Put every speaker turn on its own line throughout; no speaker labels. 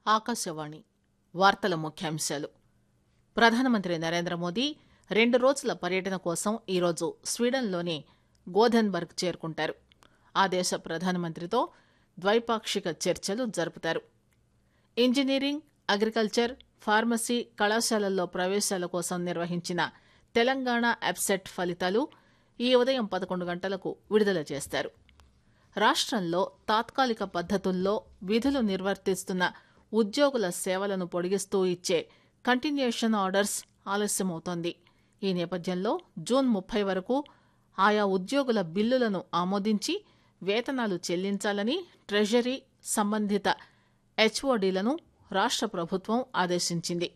ఆకాశవాణి వార్తల ముఖ్యాంశాలు ప్రధానమంత్రి నరేంద్ర మోదీ రెండు రోజుల పర్యటన కోసం ఈరోజు స్వీడన్లోని గోధెన్బర్గ్ చేరుకుంటారు ఆ దేశ ప్రధానమంత్రితో ద్వైపాక్షిక చర్చలు జరుపుతారు ఇంజనీరింగ్ అగ్రికల్చర్ ఫార్మసీ కళాశాలల్లో ప్రవేశాల కోసం నిర్వహించిన తెలంగాణ అబ్సెట్ ఫలితాలు ఈ ఉదయం పదకొండు గంటలకు విడుదల చేస్తారు రాష్ట్రంలో తాత్కాలిక పద్దతుల్లో విధులు నిర్వర్తిస్తున్న ఉద్యోగుల సేవలను పొడిగిస్తూ ఇచ్చే కంటిన్యూషన్ ఆర్డర్స్ ఆలస్యమవుతోంది ఈ నేపథ్యంలో జూన్ ముప్పై వరకు ఆయా ఉద్యోగుల బిల్లులను ఆమోదించి వేతనాలు చెల్లించాలని ట్రెజరీ సంబంధిత హెచ్ఓడీలను రాష్ట్ర ప్రభుత్వం ఆదేశించింది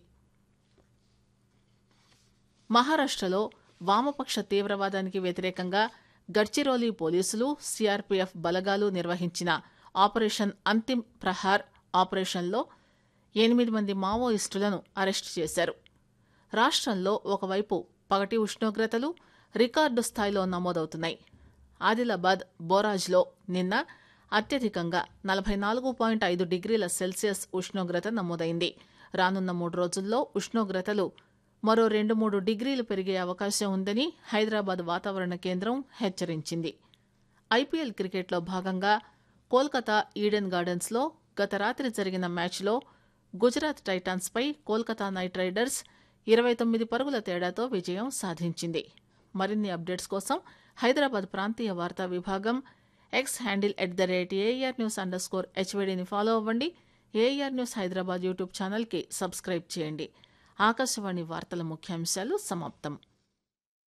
మహారాష్టలో వామపక్ష తీవ్రవాదానికి వ్యతిరేకంగా గడ్చిరోలి పోలీసులు సీఆర్పీఎఫ్ బలగాలు నిర్వహించిన ఆపరేషన్ అంతిమ్ ప్రహార్ ఆపరేషన్లో ఎనిమిది మంది మావోయిస్టులను అరెస్టు చేశారు రాష్ట్రంలో ఒకవైపు పగటి ఉష్ణోగ్రతలు రికార్డు స్థాయిలో నమోదవుతున్నాయి ఆదిలాబాద్ బోరాజ్లో నిన్న అత్యధికంగా నలభై నాలుగు పాయింట్ ఐదు డిగ్రీల సెల్సియస్ ఉష్ణోగ్రత నమోదైంది రానున్న మూడు రోజుల్లో ఉష్ణోగ్రతలు మరో రెండు మూడు డిగ్రీలు పెరిగే అవకాశం ఉందని హైదరాబాద్ వాతావరణ కేంద్రం హెచ్చరించింది ఐపీఎల్ క్రికెట్లో భాగంగా కోల్కతా ఈడెన్ గార్డెన్స్లో గత రాత్రి జరిగిన మ్యాచ్లో గుజరాత్ టైటాన్స్పై కోల్కతా నైట్ రైడర్స్ ఇరవై తొమ్మిది పరుగుల తేడాతో విజయం సాధించింది మరిన్ని అప్డేట్స్ కోసం హైదరాబాద్ ప్రాంతీయ వార్తా విభాగం X handle at the rate AR news underscore హెచ్వీడీని ఫాలో అవ్వండి ఏఆర్ న్యూస్ హైదరాబాద్ యూట్యూబ్ ఛానల్కి సబ్స్క్రైబ్ చేయండి ఆకాశవాణి వార్తల ముఖ్యాంశాలు సమాప్తం